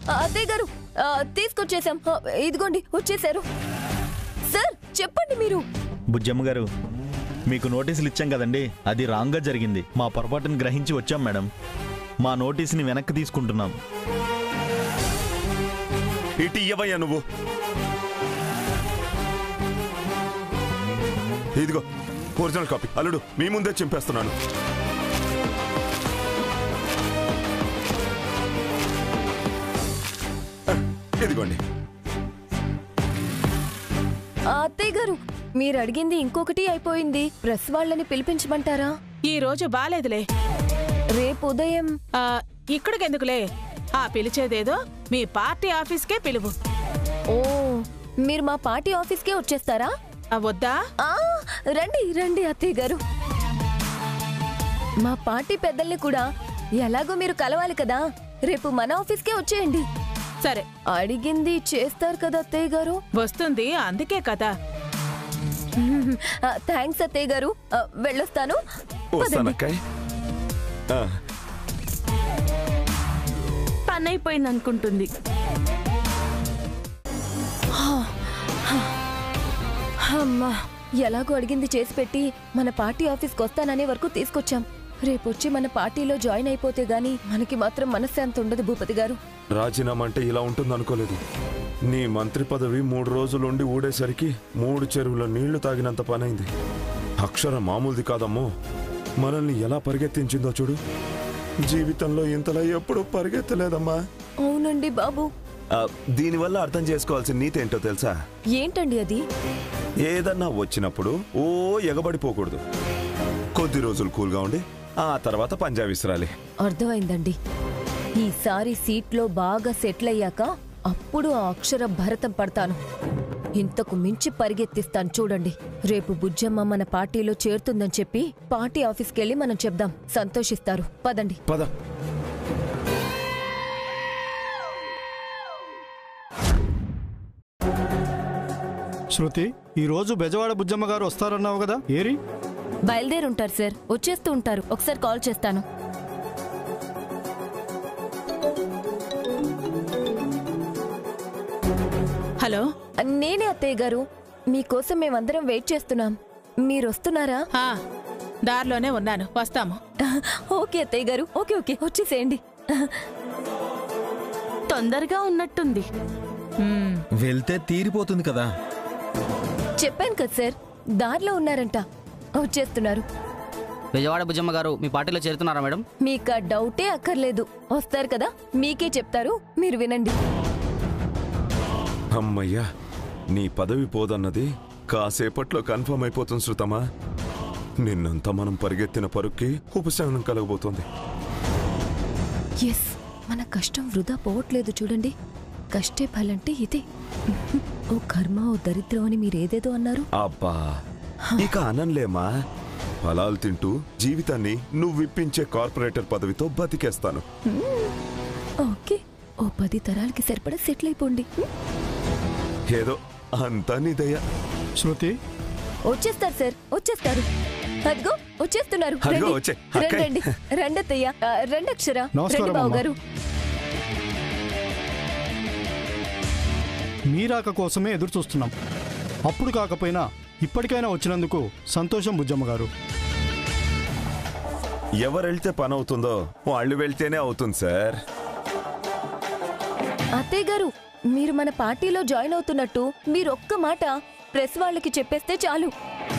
అత్తయ్య గారు ఆ, తీసుకొచ్చేసాం ఆ, ఇదిగోండి వచ్చేసారు సార్ చెప్పండి మీరు బుజ్జమ్మ గారు మీకు నోటీసులు ఇచ్చాం కదండి అది రాంగ్గా జరిగింది మా పొరపాటును గ్రహించి వచ్చాం మేడం మా నోటీసుని వెనక్కి తీసుకుంటున్నాం ఇటు ఇయ్యవయ్యా నువ్వు ఇదిగో ఒరిజినల్ కాపీ అల్లుడు మీ ముందే చింపేస్తున్నాను ఇదిగోండి ఆ, అత్తయ్య గారు మీరు అడిగింది ఇంకొకటి అయిపోయింది ప్రెస్ వాళ్ళని పిలిపించమంటారా ఈ రోజు బాలేదులే రేపు ఉదయం ఆ, ఇక్కడికెందుకులే ఆ పిలిచేదేదో మీ పార్టీ ఆఫీస్కే పిలువు ఓ మీరు మా పార్టీ ఆఫీస్కే వచ్చేస్తారా ఆ, వద్దా ఆ, రండి రండి అత్తయ్య గారు మా పార్టీ పెద్దల్ని కూడా ఎలాగో మీరు కలవాలి కదా రేపు మన ఆఫీస్కే వచ్చేయండి సరే అడిగింది చేస్తారు కదా అత్తయ్య గారు వస్తుంది అందుకే కదా థ్యాంక్స్ అత్తయ్య గారు ఆ, వెళ్ళొస్తాను పదండి. వస్తానక్కాయ్ ఆ, పని అయిపోయింది అనుకుంటుంది అమ్మా ఎలాగో అడిగింది చేసి పెట్టి మన పార్టీ ఆఫీస్కి వస్తాననే వరకు తీసుకొచ్చాం రేపొచ్చి మన పార్టీలో జాయిన్ అయిపోతే గాని మనకి మాత్రం మనశ్శాంతి ఉండదు భూపతి గారు రాజీనామా అంటే ఇలా ఉంటుంది అనుకోలేదు నీ మంత్రి పదవి మూడు రోజులుండి ఊడేసరికి మూడు చెరువుల నీళ్లు తాగినంత పనైంది అక్షరం మామూలుది కాదమ్మో మనల్ని ఎలా పరిగెత్తించిందో చూడు జీవితంలో ఇంతలా ఎప్పుడూ పరిగెత్తలేదమ్మా అవునండి బాబు ఆ, దీనివల్ల అర్థం చేసుకోవాల్సిన నీతి ఏంటో తెలుసా ఏంటండి అది ఏదన్నా వచ్చినప్పుడు ఓ ఎగబడిపోకూడదు కొద్ది రోజులు కూల్గా ఉండి ఆ తర్వాత పంజా విసిరాలి అర్థమైందండి ఈసారి సీట్లో బాగా సెటిల్ అయ్యాక అప్పుడు ఆ అక్షర భరతం పడతాను ఇంతకు మించి పరిగెత్తిస్తాను చూడండి రేపు బుజ్జమ్మ మన పార్టీలో చేరుతుందని చెప్పి పార్టీ ఆఫీస్కి వెళ్ళి మనం చెప్దాం సంతోషిస్తారు పదండి పద శృతి ఈ రోజు బెజవాడ బుజ్జమ్మ గారు వస్తారన్నావు కదా ఏరి బయలుదేరుంటారు సార్ వచ్చేస్తూ ఉంటారు ఒకసారి కాల్ చేస్తాను హలో నేనే అత్తయ్య గారు మీకోసం మేమందరం వెయిట్ చేస్తున్నాం మీరు వస్తున్నారా ఆ, దారిలోనే ఉన్నాను వస్తాము ఓకే అత్తయ్య గారు ఓకే ఓకే వచ్చేసేయండి తొందరగా ఉన్నట్టుంది మ్మ్. వెళ్తే తీరిపోతుంది కదా చెప్పాను కదా సార్ దారిలో ఉన్నారంట వచ్చేస్తున్నారు విజయవాడ బుజ్జమ్మ గారు మీ పార్టీలో చేరుతున్నారా మేడం మీకు ఆ డౌటే అక్కర్లేదు వస్తారు కదా మీకే చెప్తారు మీరు వినండి అమ్మయ్యా నీ పదవి పోదన్నది కాసేపట్లో కన్ఫర్మ్ అయిపోతుంది శృతమా నిన్నంతా మనం పరిగెత్తిన పరుక్కి ఉపశమనం కలగబోతోంది ఎస్ మన కష్టం వృధా పోవట్లేదు చూడండి కష్టే ఫలంటే ఇదే ఓ కర్మ ఓ దరిద్రం అని మీరేదేదో అన్నారు అబ్బా ఇక అనన్లేమా ఫలాలు తింటూ జీవితాన్ని నువ్వు ఇప్పించే కార్పొరేటర్ పదవితో బతికేస్తాను ఓకే ఓ పది తరాలకి సరిపడా సెటిల్ అయిపోండి ఏదో అంతా నీదయ్యా శృతి వచ్చేస్తారు సార్ వచ్చేస్తారు అదిగో వచ్చేస్తున్నారు అదిగో రండి. వచ్చే. రండి అక్కయ్. రండి రండి అత్తయ్య ఆ, రండి అక్షర నమస్కారం, రండి బావు అమ్మా. గారు మీరాక కోసమే ఎదురు చూస్తున్నాం అప్పుడు కాకపోయినా ఇప్పటికైనా వచ్చినందుకు సంతోషం బుజ్జమ్మ గారు ఎవరు వెళ్తే పని అవుతుందో వాళ్ళు వెళ్తేనే అవుతుంది సార్ అత్తయ్య గారు మీరు మన పార్టీలో జాయిన్ అవుతున్నట్టు మీరు ఒక్క మాట ప్రెస్ వాళ్ళకి చెప్పేస్తే చాలు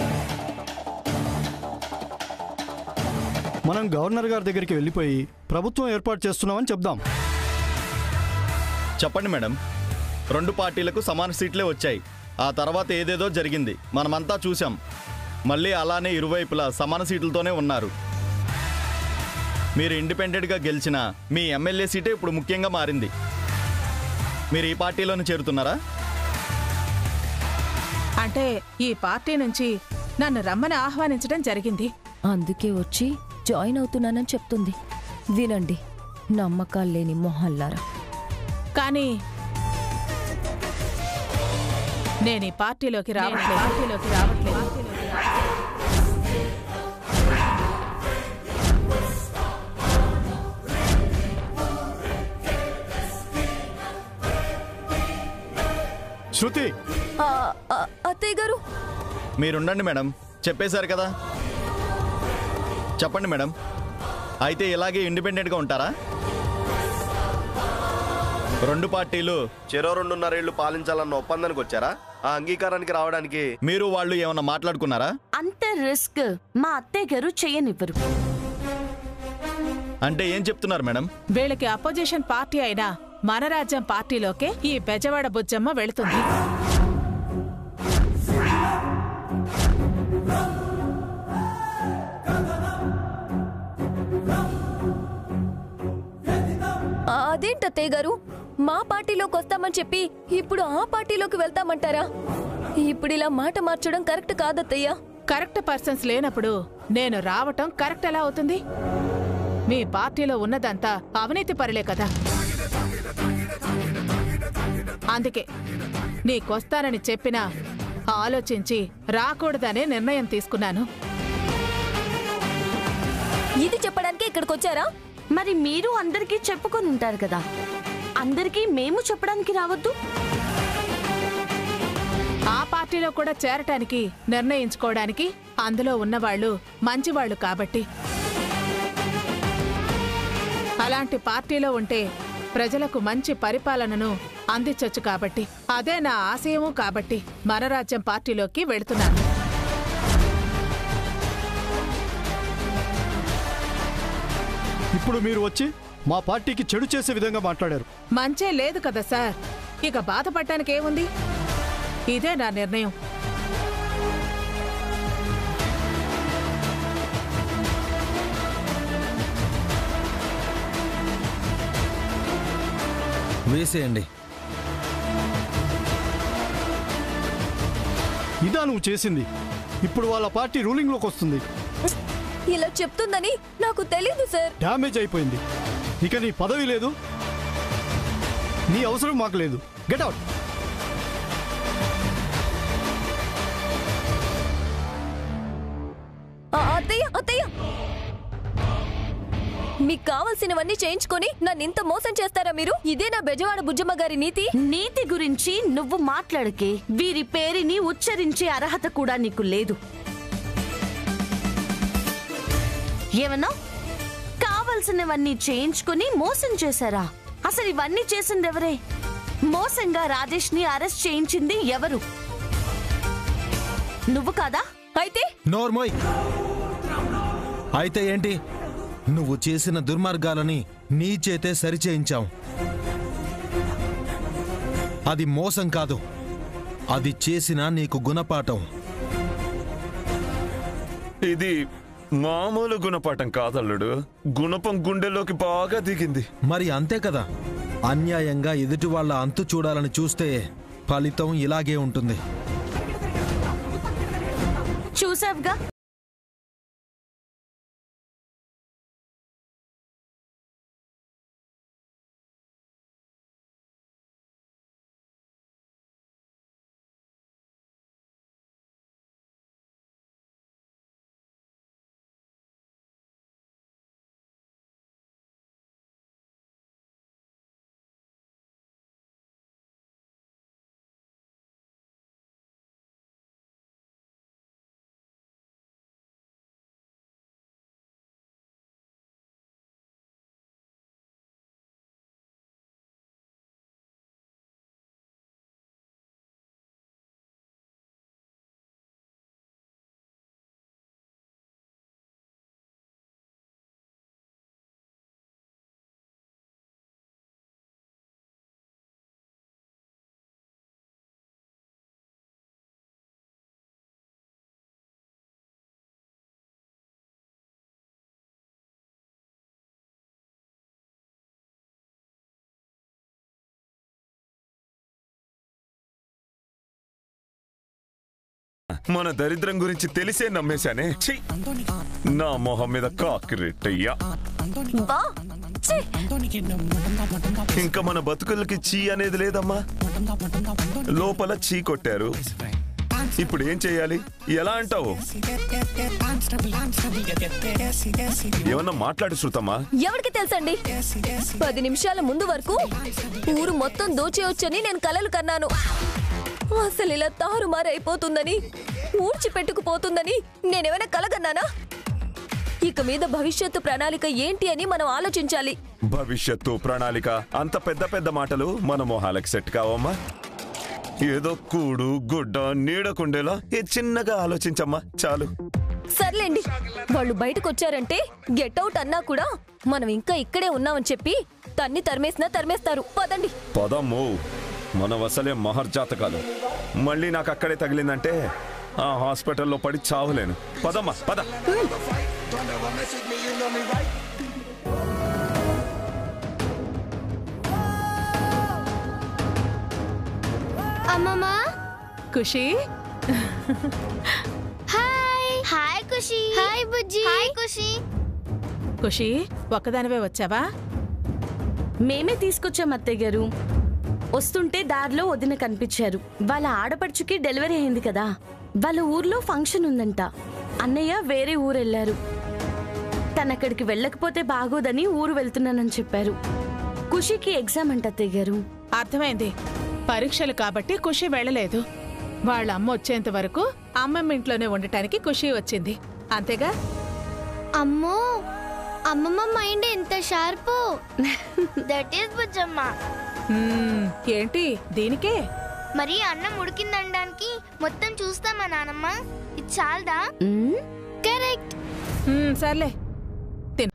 మనం గవర్నర్ గారి దగ్గరికి వెళ్ళిపోయి ప్రభుత్వం ఏర్పాటు చేస్తున్నామని చెప్దాం చెప్పండి మేడం రెండు పార్టీలకు సమాన సీట్లే వచ్చాయి ఆ తర్వాత ఏదేదో జరిగింది మనమంతా చూసాం మళ్ళీ అలానే ఇరువైపులా సమాన సీట్లతోనే ఉన్నారు మీరు ఇండిపెండెంట్గా గెలిచిన మీ ఎమ్మెల్యే సీటే ఇప్పుడు ముఖ్యంగా మారింది మీరు ఈ పార్టీలోనే చేరుతున్నారా అంటే ఈ పార్టీ నుంచి నన్ను రమ్మని ఆహ్వానించడం జరిగింది అందుకే వచ్చి జాయిన్ అవుతున్నానని చెప్తుంది వినండి నమ్మకాలు లేని మొహల్లారా కానీ నేను ఈ పార్టీలోకి రావట్లేదు పార్టీలోకి రావట్లేదు శృతి ఆ, ఆ, అత్తయ్య గారు మీరుండండి మేడం చెప్పేశారు కదా చెప్పండి మేడం అయితే ఇలాగే ఇండిపెండెంట్గా ఉంటారా రెండు పార్టీలు చెరో రెండున్నరేళ్లు పాలించాలన్న ఒప్పందానికి వచ్చారా ఆ అంగీకారానికి రావడానికి మీరు వాళ్ళు ఏమన్నా మాట్లాడుకున్నారా అంత రిస్క్ మా అత్తయ్య గారు చేయనివ్వరు అంటే ఏం చెప్తున్నారు మేడం వీళ్ళకి అపోజిషన్ పార్టీ అయిన మన రాజ్యం పార్టీలోకే ఈ బెజవాడ బుజ్జమ్మ వెళుతుంది ఆ, అదేంటి అత్తయ్య గారు మా పార్టీలోకి వస్తామని చెప్పి ఇప్పుడు ఆ పార్టీలోకి వెళ్తామంటారా ఇప్పుడు ఇలా మాట మార్చడం కరెక్ట్ కాదత్తయ్య కరెక్ట్ పర్సన్స్ లేనప్పుడు నేను రావటం కరెక్ట్ ఎలా అవుతుంది మీ పార్టీలో ఉన్నదంతా అవినీతి పరులే కదా అందుకే నీకొస్తానని చెప్పినా ఆలోచించి రాకూడదనే నిర్ణయం తీసుకున్నాను ఇది చెప్పడానికి ఇక్కడికి వచ్చారా మరి మీరు అందరికీ చెప్పుకొని ఉంటారు కదా అందరికీ మేము చెప్పడానికి రావద్దు ఆ పార్టీలో కూడా చేరటానికి నిర్ణయించుకోవడానికి అందులో ఉన్నవాళ్ళు మంచివాళ్ళు కాబట్టి అలాంటి పార్టీలో ఉంటే ప్రజలకు మంచి పరిపాలనను అందించొచ్చు కాబట్టి అదే నా ఆశయము కాబట్టి మన రాజ్యం పార్టీలోకి వెళుతున్నాను ఇప్పుడు మీరు వచ్చి మా పార్టీకి చెడు చేసే విధంగా మాట్లాడారు మంచే లేదు కదా సార్ ఇక బాధపడటానికి ఏముంది ఇదే నా నిర్ణయం వేసేయండి ఇదా నువ్వు చేసింది ఇప్పుడు వాళ్ళ పార్టీ రూలింగ్లోకి వస్తుంది ఇలా చెప్తుందని నాకు తెలీదు సార్ డ్యామేజ్ అయిపోయింది ఇక నీ పదవి లేదు నీ అవసరం మాకు లేదు గెట్ అవుట్ ఆ, అత్తయ్య అత్తయ్య మీకు కావలసినవన్నీ చేయించుకొని నన్ను ఇంత మోసం చేస్తారా మీరు ఇదే నా బెజవాడ బుజ్జమ్మ గారి నీతి నీతి గురించి నువ్వు మాట్లాడకే వీరి పేరుని ఉచ్చరించే అర్హత కూడా నీకు లేదు ఏమన్నా కావలసినవన్నీ చేయించుకుని మోసం చేశారా అసలు ఇవన్నీ చేసింది ఎవరే మోసంగా రాజేష్ ని అరెస్ట్ చేయించింది ఎవరు నువ్వు కాదా అయితే నోర్మోయ్ అయితే ఏంటి నువ్వు చేసిన దుర్మార్గాలని నీ చేతే సరిచేయించాం అది మోసం కాదు అది చేసిన నీకు గుణపాఠం ఇది మామూలు గుణపాఠం కాదల్లుడు గుణపం గుండెలోకి బాగా దిగింది మరి అంతే కదా అన్యాయంగా ఎదుటి వాళ్ళ అంతు చూడాలని చూస్తే ఫలితం ఇలాగే ఉంటుంది చూసావుగా మన దరిద్రం గురించి తెలిసే నమ్మేశానే ఛీ! నా మొహం మీద కాకిరెట్టయ్యా బా ఛీ! ఇంకా మన బతుకులకి చీ అనేది లేదమ్మా లోపల చీ కొట్టారు ఇప్పుడు ఏం చేయాలి ఎలా అంటావు ఏమన్నా మాట్లాడు శృతమ్మా ఎవరికి తెలుసండి పది నిమిషాల ముందు వరకు ఊరు మొత్తం దోచేయొచ్చని నేను కలలు కన్నాను అసలు ఇలా తారుమారైపోతుందని ఊడ్చిపెట్టుకుపోతుందని నేనేమైనా కలగన్నానా ఇక మీద భవిష్యత్తు ప్రణాళిక ఏంటి అని మనం ఆలోచించాలి భవిష్యత్తు ప్రణాళిక అంత పెద్ద పెద్ద మాటలు మన మొహాలకు సెట్ కావమ్మా ఏదో కూడు గుడ్డ నీడకుండేలా ఏ చిన్నగా ఆలోచించమ్మా చాలు సర్లేండి వాళ్ళు బయటకు వచ్చారంటే గెట్ అవుట్ అన్నా కూడా మనం ఇంకా ఇక్కడే ఉన్నామని చెప్పి తన్ని తరిమేసినా తరిమేస్తారు పదండి పదమ్మో మన వసలే మహర్జాతకాలు మళ్ళీ నాకు అక్కడే తగిలిందంటే ఆ హాస్పిటల్లో పడి చావలేను పదమ్మా పద అమ్మమ్మా Khushi hi hi Khushi hi Bujji hi Khushi Khushi ఒక్కదానివే వచ్చావా మేమే తీసుకొచ్చాం అత్తయ్య గారు వస్తుంటే దారిలో వదిన కనిపించారు వాళ్ళ ఆడపడుచుకి డెలివరీ అయింది కదా వాళ్ళ ఊర్లో ఫంక్షన్ ఉందంట అన్నయ్య వేరే ఊరు వెళ్ళారు తనక్కడికి వెళ్ళకపోతే బాగోదని ఊరు వెళ్తున్నానని చెప్పారు ఖుషికి ఎగ్జామ్ అంట అత్తయ్య గారు అర్థమైంది పరీక్షలు కాబట్టి ఖుషి వెళ్ళలేదు వాళ్ళ అమ్మ వచ్చేంత వరకు అమ్మమ్మ ఇంట్లోనే ఉండటానికి ఖుషి వచ్చింది అంతేగా అమ్మో అమ్మమ్మ మైండ్ ఎంత sharp that is Bujjamma hmm, ఏంటి దీనికే మరి అన్నం ఉడికిందనడానికి మొత్తం చూస్తామా నానమ్మ ఇది చాలదా మ్మ్? కరెక్ట్ మ్మ్, సర్లే తిను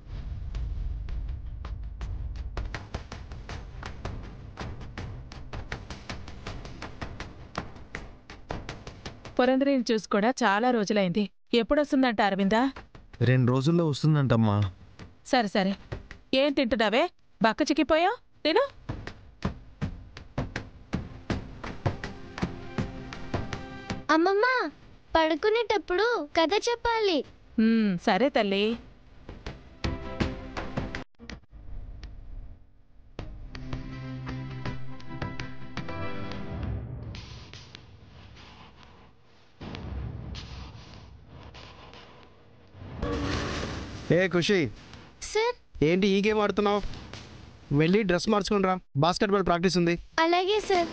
పురంధరిని చూసి కూడా చాలా రోజులైంది ఎప్పుడొస్తుందంట అరవిందా రెండు రోజుల్లో వస్తుందంటమ్మా సరే సరే ఏం తింటున్నావే బక్క చిక్కిపోయా తిను అమ్మమ్మ పడుకునేటప్పుడు కథ చెప్పాలి మ్మ్, సరే తల్లి ఏ ఖుషి సార్ ఏంటి ఈ గేమ్ ఆడుతున్నావు వెళ్ళి డ్రెస్ మార్చుకుని రా బాస్కెట్బాల్ ప్రాక్టీస్ ఉంది అలాగే సార్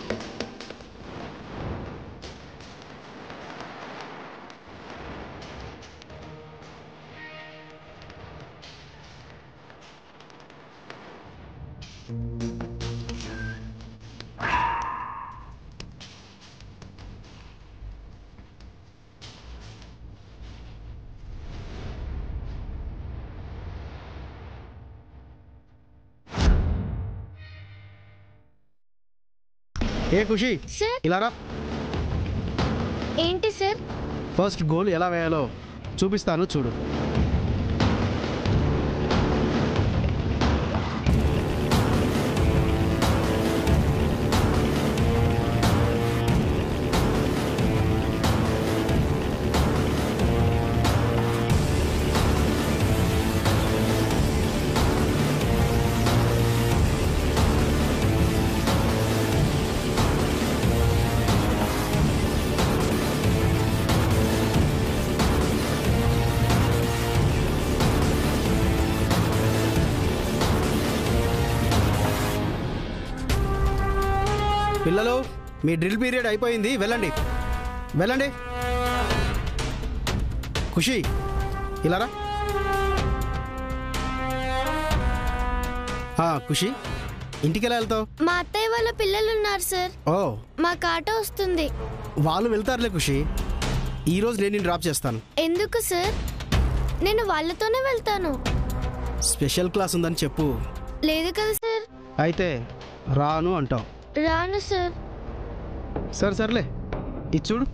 ఏ ఖుషి సార్ ఇలా రా ఏంటి సార్ ఫస్ట్ గోల్ ఎలా వేయాలో చూపిస్తాను చూడు పిల్లలు మీ డ్రిల్ పీరియడ్ అయిపోయింది వెళ్ళండి వెళ్ళండి ఖుషి ఇలా రా ఆ, ఖుషి ఇంటికి ఎలా వెళ్తావు మా అత్తయ్య వాళ్ళ పిల్లలు ఉన్నారు సార్ ఓ మా కాట వస్తుంది వాళ్ళు వెళ్తారులే ఖుషి ఈ రోజు నేను నిన్ను డ్రాప్ చేస్తాను ఎందుకు సార్ నేను వాళ్ళతోనే వెళ్తాను స్పెషల్ క్లాస్ ఉందని చెప్పు లేదు కదా సార్ అయితే రాను అంటావు రాను సార్ సరే సర్లే ఇది చూడు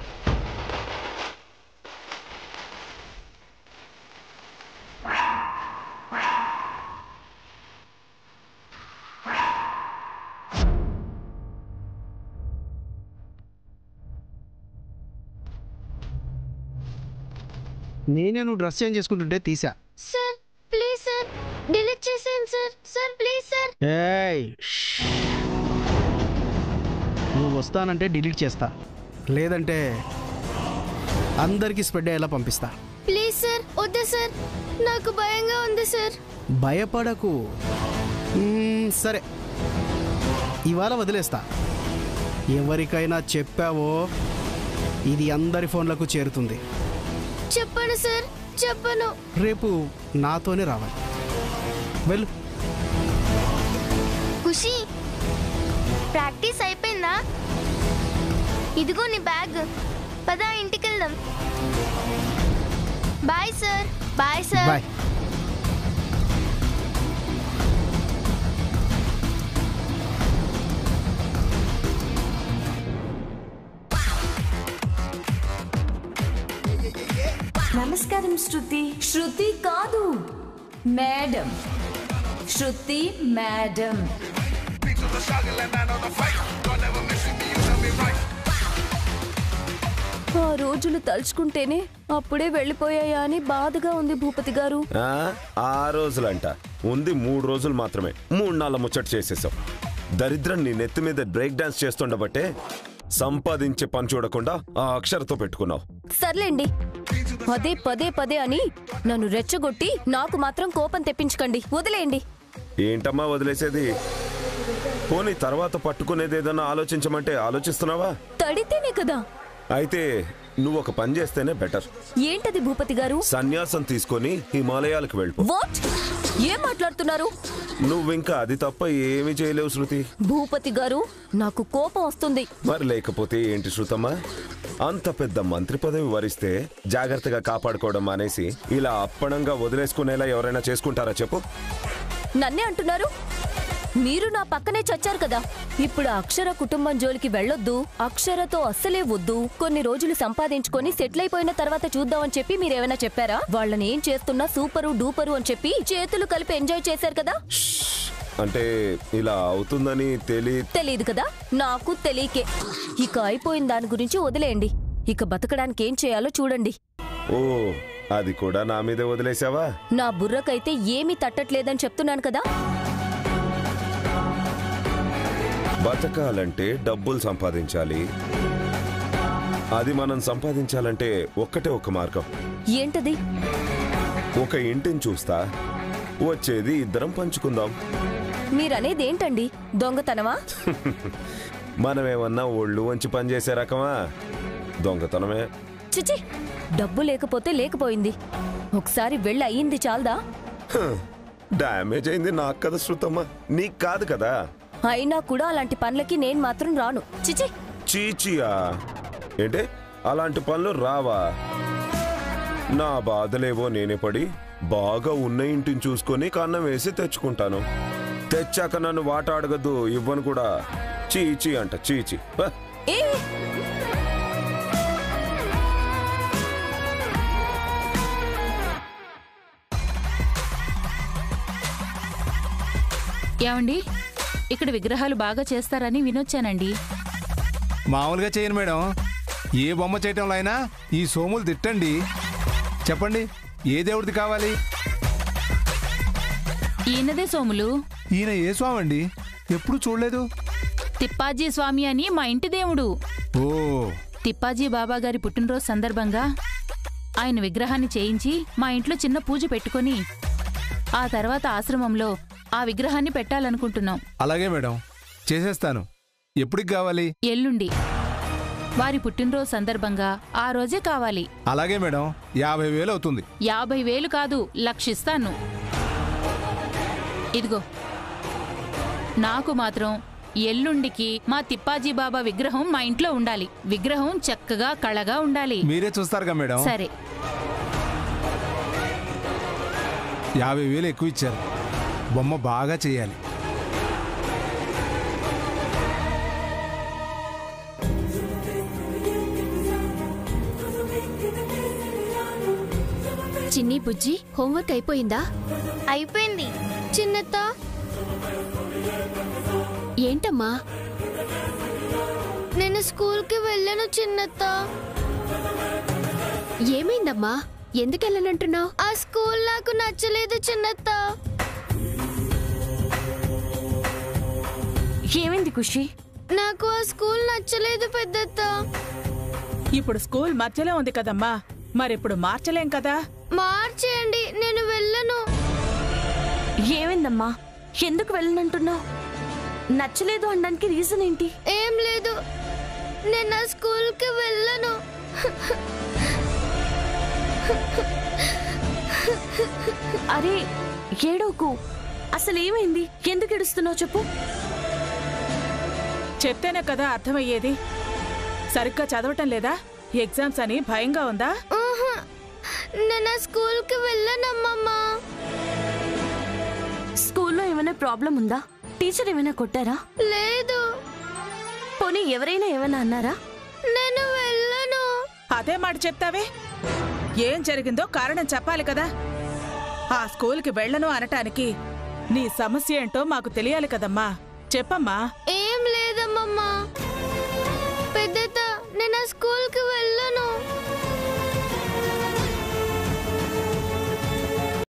నేనే నువ్వు డ్రెస్ చేంజ్ చేసుకుంటుంటే తీసా సార్ ప్లీజ్ సార్ డిలీట్ చేసేయండి సార్ సార్ ప్లీజ్ సార్ ఏయ్ నువ్వు వస్తానంటే డిలీట్ చేస్తా లేదంటే అందరికీ స్ప్రెడ్ అయ్యేలా పంపిస్తా ప్లీజ్ సార్ వద్దు సార్ నాకు భయంగా ఉంది సార్ భయపడకు మ్మ్, సరే ఇవాళ వదిలేస్తా ఎవరికైనా చెప్పావో ఇది అందరి ఫోన్లకు చేరుతుంది చెప్పను సార్ చెప్పను రేపు నాతోనే రావాలి వెళ్ళు ఖుషి ప్రాక్టీస్ అయిపోయిందా ఇదిగో నీ బ్యాగ్ పదా ఇంటికి వెళ్దాం bye sir bye sir bye నమస్కారం శృతి శృతి కాదు మేడం శృతి మేడం ఆ రోజులు తలుచుకుంటేనే అప్పుడే వెళ్ళిపోయాయా అని బాధగా ఉంది భూపతి గారు ఆ, ఆ రోజులంట ఉంది మూడు రోజులు మాత్రమే మూడు నాళ్ళ ముచ్చట చేసేసావు దరిద్రం నీ నెత్తి మీద బ్రేక్ డాన్స్ చేస్తుండబట్టే సంపాదించే పని చూడకుండా ఆ అక్షరతో పెట్టుకున్నావు సర్లేండి పదే పదే పదే అని నన్ను రెచ్చగొట్టి నాకు మాత్రం కోపం తెప్పించకండి వదిలేయండి ఏంటమ్మా వదిలేసేది పోనీ తర్వాత పట్టుకునేది ఏదన్నా ఆలోచించమంటే ఆలోచిస్తున్నావా తడితేనే కదా అయితే నువ్వు ఒక పని చేస్తేనే బెటర్ ఏంటది భూపతి గారు సన్యాసం తీసుకొని హిమాలయాలకు వెళ్ళిపో వాట్ ఏం మాట్లాడుతున్నారు నువ్వింకా అది తప్ప ఏమీ చేయలేవు శృతి భూపతి గారు నాకు కోపం వస్తుంది మరి లేకపోతే ఏంటి శృతమ్మా అంత పెద్ద మంత్రి పదవి వరిస్తే జాగ్రత్తగా కాపాడుకోవడం మానేసి ఇలా అప్పణంగా వదిలేసుకునేలా ఎవరైనా చేసుకుంటారా చెప్పు నన్నే అంటున్నారు మీరు నా పక్కనే చచ్చారు కదా ఇప్పుడు అక్షర కుటుంబం జోలికి వెళ్ళొద్దు అక్షరతో అస్సలే వద్దు కొన్ని రోజులు సంపాదించుకొని సెటిల్ అయిపోయిన తర్వాత చూద్దామని చెప్పి మీరేమైనా చెప్పారా వాళ్ళని ఏం చేస్తున్నా సూపరు డూపరు అని చెప్పి చేతులు కలిపి ఎంజాయ్ చేశారు కదా అంటే ఇలా అవుతుందని తెలి తెలియదు కదా నాకు తెలియకే ఇక అయిపోయిన దాని గురించి వదిలేయండి ఇక బతకడానికి ఏం చేయాలో చూడండి ఓ అది కూడా నా మీదే వదిలేసావా నా బుర్రకైతే ఏమీ తట్టట్లేదని చెప్తున్నాను కదా బతకాలంటే డబ్బులు సంపాదించాలి అది మనం సంపాదించాలంటే ఒక్కటే ఒక మార్గం ఏంటది ఒక ఇంటిని చూస్తా వచ్చేది ఇద్దరం పంచుకుందాం మీరనేది ఏంటండి దొంగతనమా మనమేమన్నా ఒళ్ళు వంచి పనిచేసే రకమా దొంగతనమే చిచి డబ్బు లేకపోతే లేకపోయింది ఒకసారి వెళ్ళి అయ్యింది చాలదా డ్యామేజ్ అయింది నాకు కదా శృతమ్మా నీకు కాదు కదా అయినా కూడా అలాంటి పనులకి నేను మాత్రం రాను చిచి చీచియా ఏంటే అలాంటి పనులు రావా నా బాధలేవో నేనే పడి బాగా ఉన్న ఇంటిని చూసుకొని కన్నం వేసి తెచ్చుకుంటాను తెచ్చాక నన్ను వాట అడగద్దు ఇవ్వను కూడా చీచి అంట చీచి హ. ఏ ఏమండి ఇక్కడ విగ్రహాలు బాగా చేస్తారని వినొచ్చానండి మామూలుగా చేయను మేడం ఏ బొమ్మ చేయటంలో అయినా ఈ సోములు తిట్టండి చెప్పండి ఏ దేవుడిది కావాలి ఈయనదే సోములు ఈయన ఏ స్వామి అండి ఎప్పుడు చూడలేదు తిప్పాజీ స్వామి అని మా ఇంటి దేవుడు ఓ తిప్పాజీ బాబా గారి పుట్టినరోజు సందర్భంగా ఆయన విగ్రహాన్ని చేయించి మా ఇంట్లో చిన్న పూజ పెట్టుకొని ఆ తర్వాత ఆశ్రమంలో ఆ విగ్రహాన్ని పెట్టాలనుకుంటున్నాం అలాగే మేడం చేసేస్తాను ఎప్పటికి కావాలి ఎల్లుండి వారి పుట్టినరోజు సందర్భంగా ఆ రోజే కావాలి అలాగే మేడం యాభై వేలు అవుతుంది యాభై వేలు కాదు లక్షిస్తాను ఇదిగో నాకు మాత్రం ఎల్లుండికి మా తిప్పాజీ బాబా విగ్రహం మా ఇంట్లో ఉండాలి విగ్రహం చక్కగా కళగా ఉండాలి మీరే చూస్తారుగా మేడం సరే యాభై వేలు ఎక్కువ ఇచ్చారు బొమ్మ బాగా చేయాలి చిన్ని బుజ్జి హోంవర్క్ అయిపోయిందా అయిపోయింది చిన్నత్త ఏంటమ్మా నేను స్కూల్కి వెళ్ళను చిన్నత్త ఏమైందమ్మా ఎందుకెళ్ళనంటున్నావు ఆ స్కూల్ నాకు నచ్చలేదు చిన్నత్త ఏమైంది ఖుషి నాకు ఆ స్కూల్ నచ్చలేదు పెద్దత్త ఇప్పుడు స్కూల్ మధ్యలో ఉంది కదమ్మా మరిప్పుడు మార్చలేం కదా మార్చేయండి నేను వెళ్ళను ఏమైందమ్మా ఎందుకు వెళ్ళనంటున్నావు నచ్చలేదు అనడానికి రీజన్ ఏంటి ఏం లేదు నేను నా స్కూల్కి వెళ్ళను అరే ఏడోకు అసలు ఏమైంది ఎందుకు ఏడుస్తున్నావు చెప్పు చెప్తేనే కదా అర్థమయ్యేది సరిగ్గా చదవటం లేదా ఎగ్జామ్స్ అని భయంగా ఉందా ఆహా, నేను నా స్కూల్కి వెళ్ళనమ్మమ్మా స్కూల్లో ఏమైనా ప్రాబ్లం ఉందా టీచర్ ఏమైనా కొట్టారా లేదు పోనీ ఎవరైనా ఏమైనా అన్నారా నేను వెళ్ళను అదే మాట చెప్తావే ఏం జరిగిందో కారణం చెప్పాలి కదా ఆ స్కూల్కి వెళ్ళను అనటానికి నీ సమస్య ఏంటో మాకు తెలియాలి కదమ్మా చెప్పమ్మా ఏం లేదమ్మమ్మా పెద్దత నేను ఆ స్కూల్కి